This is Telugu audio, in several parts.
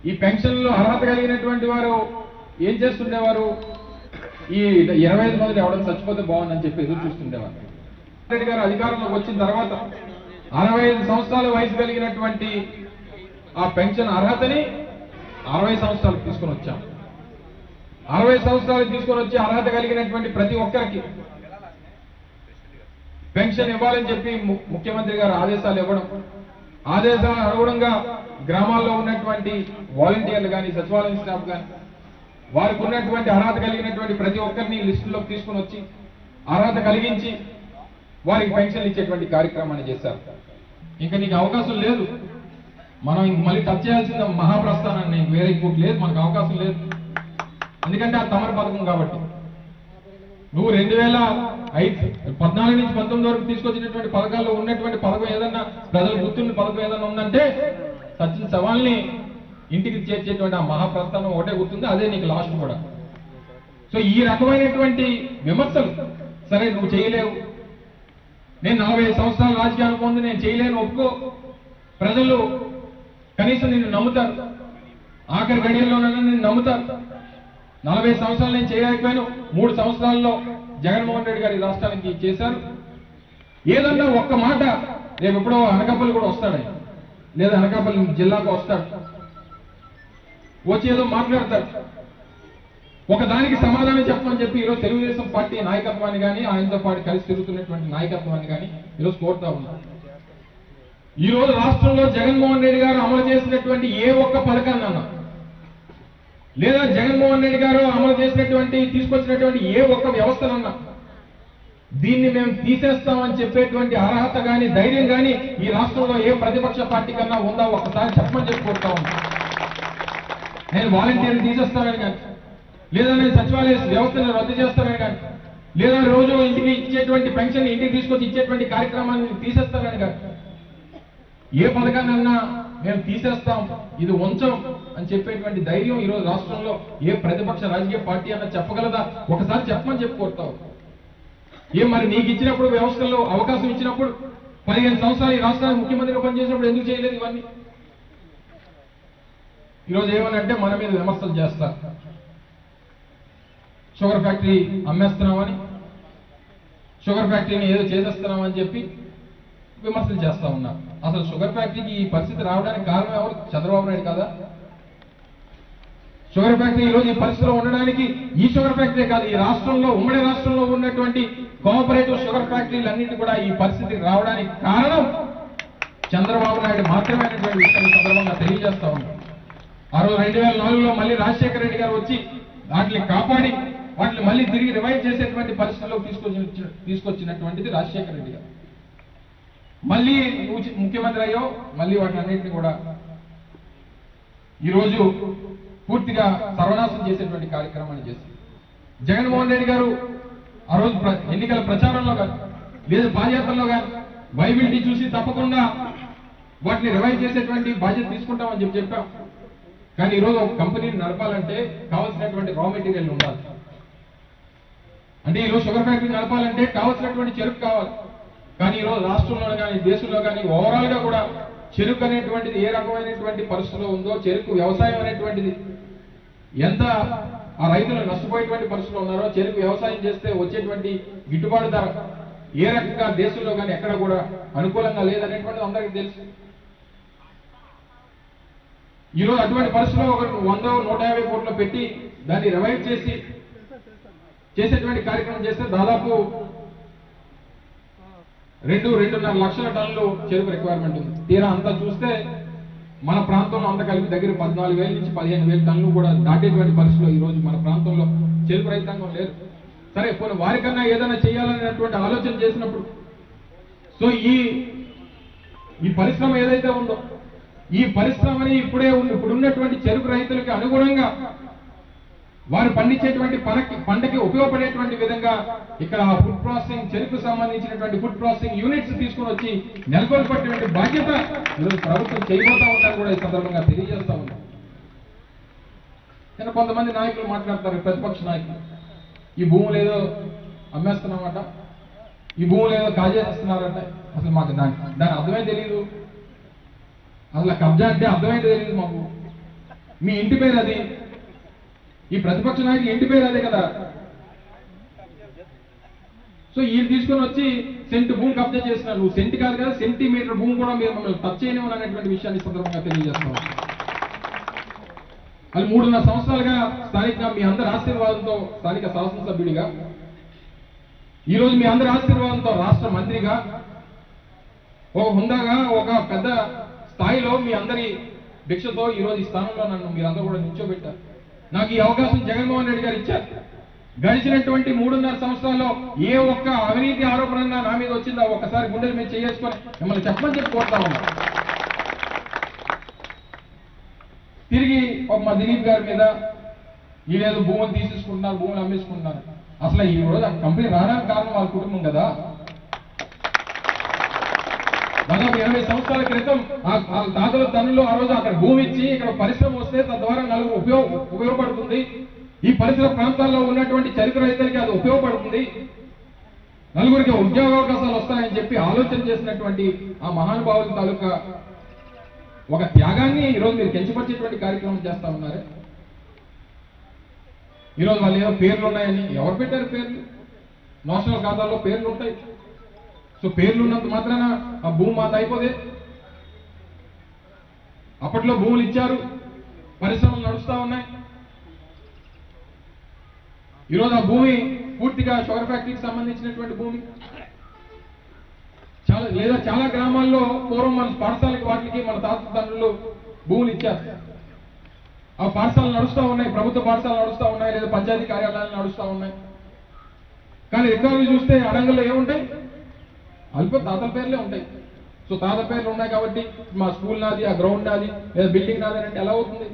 ఈ పెన్షన్లు అర్హత కలిగినటువంటి వారు ఏం చేస్తుండేవారు ఈ ఇరవై ఐదు మంది ఎవడో చచ్చిపోతే బాగుందని చెప్పి ఎదురు చూస్తుండేవారు రెడ్డి గారు అధికారంలోకి వచ్చిన తర్వాత అరవై ఐదు సంవత్సరాల వయసు కలిగినటువంటి ఆ పెన్షన్ అర్హతని అరవై సంవత్సరాలకు తీసుకొని వచ్చాం అరవై సంవత్సరాలకు తీసుకొని వచ్చి అర్హత కలిగినటువంటి ప్రతి ఒక్కరికి పెన్షన్ ఇవ్వాలని చెప్పి ము- ముఖ్యమంత్రి గారు ఆదేశాలు ఇవ్వడం ఆదేశాల అనుగుణంగా గ్రామాల్లో ఉన్నటువంటి వాలంటీర్లు కానీ సచివాలయం స్టాఫ్ కానీ వారికి ఉన్నటువంటి అర్హత కలిగినటువంటి ప్రతి ఒక్కరిని లిస్టులోకి తీసుకుని వచ్చి అర్హత కలిగించి వారికి పెన్షన్లు ఇచ్చేటువంటి కార్యక్రమాన్ని చేశారు ఇంకా నీకు అవకాశం లేదు మనం ఇంక మళ్ళీ టచ్ చేయాల్సిన మహాప్రస్థానాన్ని వేరే ఇంకోటి లేదు మనకు అవకాశం లేదు ఎందుకంటే ఆ తమర పథకం కాబట్టి నువ్వు రెండు వేల ఐదు పద్నాలుగు నుంచి పంతొమ్మిది వరకు తీసుకొచ్చినటువంటి పథకాల్లో ఉన్నటువంటి పథకం ఏదన్నా ప్రజలు గుర్తున్న పథకం ఏదన్నా ఉందంటే సచిన్ సవాల్ని ఇంటికి చేర్చేటువంటి ఆ మహాప్రస్థానం ఒకటే గుర్తుంది అదే నీకు లాస్ట్ కూడా సో ఈ రకమైనటువంటి విమర్శలు సరే నువ్వు చేయలేవు నేను నలభై ఐదు సంవత్సరాల రాజకీయ అనుభవం ఉంది నేను చేయలేను ఒప్పుకో ప్రజలు కనీసం నిన్ను నమ్ముతారు ఆఖరి గడియల్లోనైనా నిన్ను నమ్ముతారు నలభై సంవత్సరాలు నేను చేయలేకపోయాను మూడు సంవత్సరాల్లో జగన్మోహన్ రెడ్డి గారు ఈ రాష్ట్రానికి చేశారు ఏదన్నా ఒక్క మాట రేపు ఎప్పుడో అనకాపల్లి కూడా వస్తాడు ఆయన. లేదా అనకాపల్లి జిల్లాకు వస్తాడు వచ్చి ఏదో మాట్లాడతాడు ఒకదానికి సమాధానం చెప్పమని చెప్పి ఈరోజు తెలుగుదేశం పార్టీ నాయకత్వాన్ని కానీ ఆయనతో పాటు కలిసి తిరుగుతున్నటువంటి నాయకత్వాన్ని కానీ ఈరోజు కోరుతా ఉన్నాం ఈ రోజు రాష్ట్రంలో జగన్మోహన్ రెడ్డి గారు అమలు చేసినటువంటి ఏ ఒక్క పథకాన్ని అన్నా లేదా జగన్మోహన్ రెడ్డి గారు అమలు చేసినటువంటి తీసుకొచ్చినటువంటి ఏ ఒక్క వ్యవస్థనన్నా దీన్ని మేము తీసేస్తామని చెప్పేటువంటి అర్హత గాని ధైర్యం గాని ఈ రాష్ట్రంలో ఏ ప్రతిపక్ష పార్టీ కన్నా ఉందా ఒక్కసారి చెప్పమని చెప్పి కోరుతా ఉన్నా నేను వాలంటీర్లు తీసేస్తానని కానీ లేదా నేను సచివాలయ వ్యవస్థను రద్దు చేస్తానని కానీ లేదా రోజు ఇంటికి ఇచ్చేటువంటి పెన్షన్ ఇంటికి తీసుకొచ్చి ఇచ్చేటువంటి కార్యక్రమాన్ని తీసేస్తానని కానీ ఏ పథకాన్నన్నా మేము తీసేస్తాం ఇది ఉంచం అని చెప్పేటువంటి ధైర్యం ఈరోజు రాష్ట్రంలో ఏ ప్రతిపక్ష రాజకీయ పార్టీ అన్న చెప్పగలదా ఒకసారి చెప్పమని చెప్పి కోరుతావు ఏ మరి నీకు ఇచ్చినప్పుడు వ్యవస్థల్లో అవకాశం ఇచ్చినప్పుడు పదిహేను సంవత్సరాలు ఈ రాష్ట్రానికి ముఖ్యమంత్రిగా పనిచేసినప్పుడు ఎందుకు చేయలేదు ఇవన్నీ ఈరోజు ఏమనంటే మన మీద విమర్శలు చేస్తారు షుగర్ ఫ్యాక్టరీ అమ్మేస్తున్నామని షుగర్ ఫ్యాక్టరీని ఏదో చేసేస్తున్నామని చెప్పి విమర్శలు చేస్తా ఉన్నారు అసలు షుగర్ ఫ్యాక్టరీకి ఈ పరిస్థితి రావడానికి కారణం ఎవరు చంద్రబాబు నాయుడు కాదా షుగర్ ఫ్యాక్టరీ ఈ రోజు ఈ పరిస్థితిలో ఉండడానికి ఈ షుగర్ ఫ్యాక్టరీ కాదు ఈ రాష్ట్రంలో ఉమ్మడి రాష్ట్రంలో ఉన్నటువంటి కోఆపరేటివ్ షుగర్ ఫ్యాక్టరీలన్నింటి కూడా ఈ పరిస్థితికి రావడానికి కారణం చంద్రబాబు నాయుడు మాత్రమే అనేటువంటి విషయాన్ని ఈ సందర్భంగా తెలియజేస్తా ఉన్నాం ఆ రోజు రెండు వేల నాలుగులో మళ్ళీ రాజశేఖర రెడ్డి గారు వచ్చి వాటిని కాపాడి వాటిని మళ్ళీ తిరిగి రివైవ్ చేసేటువంటి పరిస్థితుల్లో తీసుకొచ్చి తీసుకొచ్చినటువంటిది రాజశేఖర రెడ్డి గారు మళ్ళీ నువ్వు చి- ముఖ్యమంత్రి అయ్యో మళ్ళీ వాటిని అన్నింటినీ కూడా ఈరోజు పూర్తిగా సర్వనాశనం చేసేటువంటి కార్యక్రమాన్ని చేసి జగన్మోహన్ రెడ్డి గారు ఆ రోజు ప్ర- ఎన్నికల ప్రచారంలో కానీ లేదా బాధ్యతల్లో కానీ బైబిల్ని చూసి తప్పకుండా వాటిని రివైవ్ చేసేటువంటి బాధ్యత తీసుకుంటామని చెప్పి చెప్పాం కానీ ఈరోజు ఒక కంపెనీని నడపాలంటే కావాల్సినటువంటి రా మెటీరియల్ ఉండాలి అంటే ఈరోజు షుగర్ ఫ్యాక్టరీ నడపాలంటే కావాల్సినటువంటి చెరుకు కావాలి కానీ ఈరోజు రాష్ట్రంలో కానీ దేశంలో కానీ ఓవరాల్ గా కూడా చెరుకు అనేటువంటిది ఏ రకమైనటువంటి పరిస్థితిలో ఉందో చెరుకు వ్యవసాయం అనేటువంటిది ఎంత ఆ రైతులు నష్టపోయేటువంటి పరిస్థితిలో ఉన్నారో చెరుకు వ్యవసాయం చేస్తే వచ్చేటువంటి గిట్టుబాటు ధర ఏ రకంగా దేశంలో కానీ ఎక్కడ కూడా అనుకూలంగా లేదనేటువంటిది అందరికీ తెలుసు ఈరోజు అటువంటి పరిస్థితిలో ఒక వంద నూట యాభై కోట్లు పెట్టి దాన్ని రివైవ్ చేసి చేసేటువంటి కార్యక్రమం చేస్తే దాదాపు రెండు రెండున్నర లక్షల టన్నులు చెరుకు రిక్వైర్మెంట్ ఉంది తీరా అంతా చూస్తే మన ప్రాంతంలో అంత కలిపి దగ్గర పద్నాలుగు వేల నుంచి పదిహేను వేల టన్నులు కూడా దాటేటువంటి పరిస్థితిలో ఈ రోజు మన ప్రాంతంలో చెరుకు రైతాంగం లేదు సరే పోనీ వారికన్నా ఏదైనా చేయాలనేటువంటి ఆలోచన చేసినప్పుడు సో ఈ ఈ పరిశ్రమ ఏదైతే ఉందో ఈ పరిశ్రమని ఇప్పుడే ఉన్న ఇప్పుడు ఉన్నటువంటి చెరుకు రైతులకి అనుగుణంగా వారు పండించేటువంటి పంటకి పంటకి ఉపయోగపడేటువంటి విధంగా ఇక్కడ ఫుడ్ ప్రాసెసింగ్ చెరుకు సంబంధించినటువంటి ఫుడ్ ప్రాసెసింగ్ యూనిట్స్ తీసుకొని వచ్చి నెలకొల్పేటువంటి బాధ్యత ఈరోజు ప్రభుత్వం చేయబోతా ఉంటారు కూడా ఈ సందర్భంగా తెలియజేస్తా ఉన్నాం నేను కొంతమంది నాయకులు మాట్లాడతారు ప్రతిపక్ష నాయకులు ఈ భూములు ఏదో అమ్మేస్తున్నామట ఈ భూములు ఏదో కాజేస్తున్నారట అసలు మాకు దాని దాని అర్థమే తెలియదు అసలు కబ్జా అంటే అర్థమైతే తెలియదు మాకు మీ ఇంటి పేరు అది ఈ ప్రతిపక్ష నాయకుడి ఇంటి పేరు అదే కదా సో ఈయన తీసుకొని వచ్చి సెంట్ భూమి కబ్జా చేసినారు నువ్వు సెంట్ కాదు కదా సెంటీమీటర్ భూమి కూడా మీరు మమ్మల్ని టచ్ చేయనివ్వను అనేటువంటి విషయాన్ని ఈ సందర్భంగా తెలియజేస్తాం అది మూడున్నర సంవత్సరాలుగా స్థానికంగా మీ అందరి ఆశీర్వాదంతో స్థానిక శాసనసభ్యుడిగా ఈ రోజు మీ అందరి ఆశీర్వాదంతో రాష్ట్ర మంత్రిగా ఒక హుందాగా ఒక పెద్ద స్థాయిలో మీ అందరి భిక్షతో ఈ రోజు ఈ స్థానంలో నన్ను మీరందరూ కూడా నిల్చోబెట్టారు నాకు ఈ అవకాశం జగన్మోహన్ రెడ్డి గారు ఇచ్చారు గడిచినటువంటి మూడున్నర సంవత్సరాల్లో ఏ ఒక్క అవినీతి ఆరోపణ నా మీద వచ్చిందా ఒక్కసారి గుండెలు మీద చేసుకొని మిమ్మల్ని చెప్పమని చెప్పి కోరుతా ఉన్నా తిరిగి ఒక మా దిలీప్ గారి మీద వీళ్ళేదో భూములు తీసేసుకుంటున్నారు భూములు అమ్మేసుకుంటున్నారు అసలు ఈ రోజు ఆ కంపెనీ రావడానికి కారణం వాళ్ళ కుటుంబం కదా దాదాపు ఇరవై సంవత్సరాల క్రితం ఆ ఆ తాతల తనులు ఆ రోజు అక్కడ భూమి ఇచ్చి ఇక్కడ పరిశ్రమ వస్తే తద్వారా నలుగురు ఉపయోగ ఉపయోగపడుతుంది ఈ పరిసర ప్రాంతాల్లో ఉన్నటువంటి చరిత్ర రైతులకి అది ఉపయోగపడుతుంది నలుగురికి ఉద్యోగావకాశాలు వస్తాయని చెప్పి ఆలోచన చేసినటువంటి ఆ మహానుభావుల తాలూకా ఒక త్యాగాన్ని ఈరోజు మీరు కించపరిచేటువంటి కార్యక్రమం చేస్తా ఉన్నారు ఈరోజు వాళ్ళు ఏదో పేర్లు ఉన్నాయని ఎవరు పెట్టారు పేర్లు నేషనల్ ఖాతాల్లో పేర్లు ఉంటాయి సో పేర్లు ఉన్నంత మాత్రాన ఆ భూమి మాత అయిపోదే అప్పట్లో భూములు ఇచ్చారు పరిశ్రమలు నడుస్తా ఉన్నాయి ఈరోజు ఆ భూమి పూర్తిగా షుగర్ ఫ్యాక్టరీకి సంబంధించినటువంటి భూమి చాలా లేదా చాలా గ్రామాల్లో పూర్వం మన పాఠశాలకి వాటికి మన తాత తండ్రులు భూములు ఇచ్చారు ఆ పాఠశాలలు నడుస్తూ ఉన్నాయి ప్రభుత్వ పాఠశాలలు నడుస్తూ ఉన్నాయి లేదా పంచాయతీ కార్యాలయాలు నడుస్తూ ఉన్నాయి కానీ రికార్డులు చూస్తే అడంగల్లో ఏముంటాయి అల్ప తాతల పేర్లే ఉంటాయి సో తాత పేర్లు ఉన్నాయి కాబట్టి మా స్కూల్ నాది ఆ గ్రౌండ్ నాది లేదా బిల్డింగ్ నాది అంటే ఎలా అవుతుంది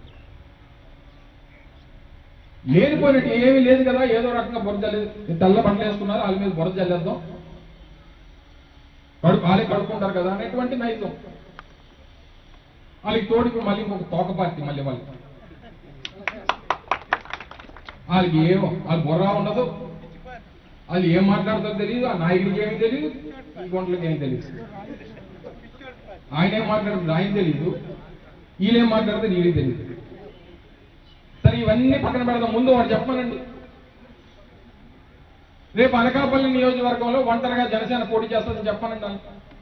లేనిపోయినట్టు ఏమీ లేదు కదా ఏదో రకంగా బురద జల్లేదు తెల్ల బట్టలు వేసుకున్నారు వాళ్ళ మీద బురద జల్లేద్దాం కడుపు వాళ్ళే కడుక్కుంటారు కదా అనేటువంటి నైజం వాళ్ళకి తోడు ఇప్పుడు మళ్ళీ ఇంకొక తోక పార్టీ మళ్ళీ వాళ్ళు వాళ్ళకి ఏ వాళ్ళ బుర్ర ఉండదు వాళ్ళు ఏం మాట్లాడతారో తెలియదు ఆ నాయకుడికి ఏమీ తెలియదు ఈ గుంటలకి ఏమీ తెలియదు ఆయన ఏం మాట్లాడుతుంది ఆయన తెలియదు వీళ్ళేం మాట్లాడితే వీళ్ళకి తెలియదు సరే ఇవన్నీ పక్కన పెడదాం ముందు వాడు చెప్పమనండి రేపు అనకాపల్లి నియోజకవర్గంలో ఒంటరిగా జనసేన పోటీ చేస్తుందని చెప్పానండి వాళ్ళు.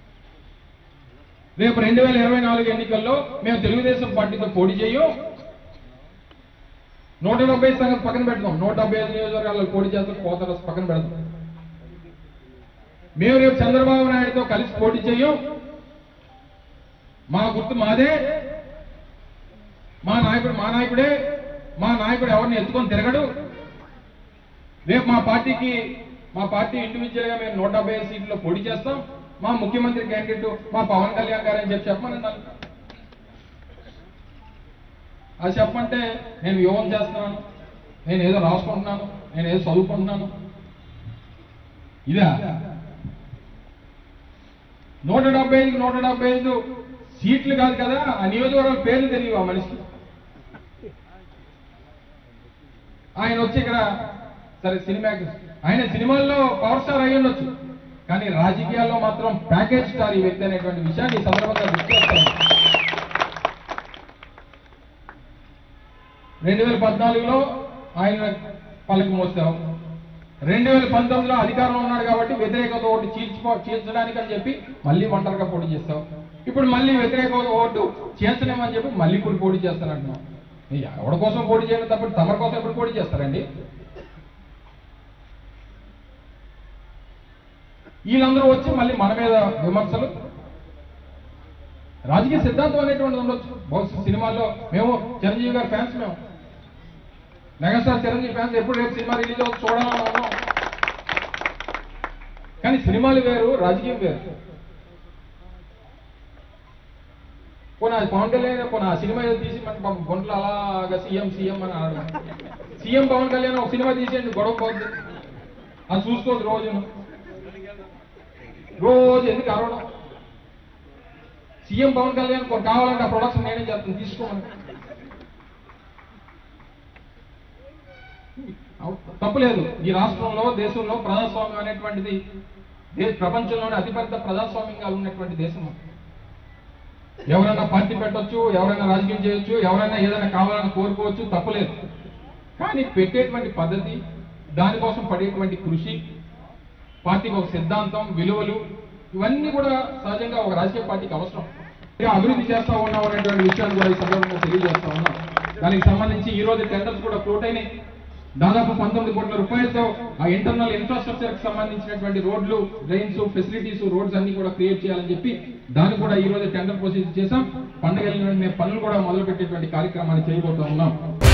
రేపు రెండు వేల ఇరవై నాలుగు ఎన్నికల్లో మేము తెలుగుదేశం పార్టీతో పోటీ చేయం నూట డెబ్బై సంగతి పక్కన పెడతాం నూట డెబ్బై ఐదు నియోజకవర్గాల్లో పోటీ చేస్తాం పోతారు పక్కన పెడతాం మేము రేపు చంద్రబాబు నాయుడుతో కలిసి పోటీ చేయం మా గుర్తు మాదే మా నాయకుడు మా నాయకుడే మా నాయకుడు ఎవరిని ఎత్తుకొని తిరగడు రేపు మా పార్టీకి మా పార్టీ ఇండివిజువల్ గా మేము నూట డెబ్బై ఐదు సీట్లో పోటీ చేస్తాం మా ముఖ్యమంత్రి క్యాండిడేట్ మా పవన్ కళ్యాణ్ గారు అని చెప్పి చెప్పమని అన్నారు అది చెప్పమంటే నేను యోగం చేస్తున్నాను నేను ఏదో రాసుకుంటున్నాను నేను ఏదో చదువుకుంటున్నాను ఇదా నూట డెబ్బై ఐదుకి నూట డెబ్బై ఐదు సీట్లు కాదు కదా ఆ నియోజకవర్గం పేర్లు తెలియవు ఆ మనిషికి ఆయన వచ్చి ఇక్కడ సరే సినిమా ఆయన సినిమాల్లో పవర్ స్టార్ అయి ఉండొచ్చు కానీ రాజకీయాల్లో మాత్రం ప్యాకేజ్ స్టార్ ఈ వ్యక్తి అనేటువంటి విషయాన్ని ఈ సందర్భంగా గుర్తు చేస్తాను రెండు వేల పద్నాలుగులో ఆయన పలక మోసాం రెండు వేల పంతొమ్మిదిలో అధికారంలో ఉన్నాడు కాబట్టి వ్యతిరేకత ఓటు చీల్చిపో చీల్చడానికి అని చెప్పి మళ్ళీ ఒంటరిగా పోటీ చేస్తాం ఇప్పుడు మళ్ళీ వ్యతిరేక ఓటు చేర్చలేమని చెప్పి మళ్ళీ ఇప్పుడు పోటీ చేస్తానంటున్నాం ఈ ఎవరి కోసం పోటీ చేయడం తప్ప తమరి కోసం ఎప్పుడు పోటీ చేస్తారండి వీళ్ళందరూ వచ్చి మళ్ళీ మన మీద విమర్శలు రాజకీయ సిద్ధాంతం అనేటువంటిది ఉండొచ్చు బహుశా సినిమాల్లో మేము చిరంజీవి గారి ఫ్యాన్స్ మేము మెగాస్టార్ చిరంజీవి ఫ్యాన్స్ ఎప్పుడు రేపు సినిమా రిలీజ్ అవుతుంది చూడాలని ఉన్నాం కానీ సినిమాలు వేరు రాజకీయం వేరు పోనీ అది పవన్ కళ్యాణ్ పోనీ ఆ సినిమా ఏదో తీసి మన పాపం గుంటలు అలాగా సీఎం సీఎం అని అనడం సీఎం పవన్ కళ్యాణ్ ఒక సినిమా తీసేయండి గొడవ పోద్ది అది చూసుకోదు రోజును రోజు ఎందుకు అరవడం సీఎం పవన్ కళ్యాణ్ కొ- కావాలంటే ఆ ప్రొడక్షన్ నేనే చేస్తాను తీసుకోమని అవు- తప్పులేదు ఈ రాష్ట్రంలో దేశంలో ప్రజాస్వామ్యం అనేటువంటిది దే- ప్రపంచంలోనే అతిపెద్ద ప్రజాస్వామ్యంగా ఉన్నటువంటి దేశం ఎవరైనా పార్టీ పెట్టొచ్చు ఎవరైనా రాజకీయం చేయొచ్చు ఎవరైనా ఏదైనా కావాలని కోరుకోవచ్చు తప్పులేదు కానీ పెట్టేటువంటి పద్ధతి దానికోసం పడేటువంటి కృషి పార్టీకి ఒక సిద్ధాంతం విలువలు ఇవన్నీ కూడా సహజంగా ఒక రాజకీయ పార్టీకి అవసరం ఇంకా అభివృద్ధి చేస్తా ఉన్నాం అనేటువంటి విషయాన్ని కూడా ఈ సందర్భంగా తెలియజేస్తా ఉన్నాం దానికి సంబంధించి ఈ రోజు టెండర్స్ కూడా ఫ్లోట్ అయినాయి దాదాపు పంతొమ్మిది కోట్ల రూపాయలతో ఆ ఇంటర్నల్ ఇన్ఫ్రాస్ట్రక్చర్ కి సంబంధించినటువంటి రోడ్లు డ్రైన్స్ ఫెసిలిటీస్ రోడ్స్ అన్ని కూడా క్రియేట్ చేయాలని చెప్పి దాన్ని కూడా ఈ రోజు టెండర్ ప్రొసీజర్ చేశాం పండుగ పనులు కూడా మొదలు పెట్టేటువంటి కార్యక్రమాన్ని చేయబోతా ఉన్నాం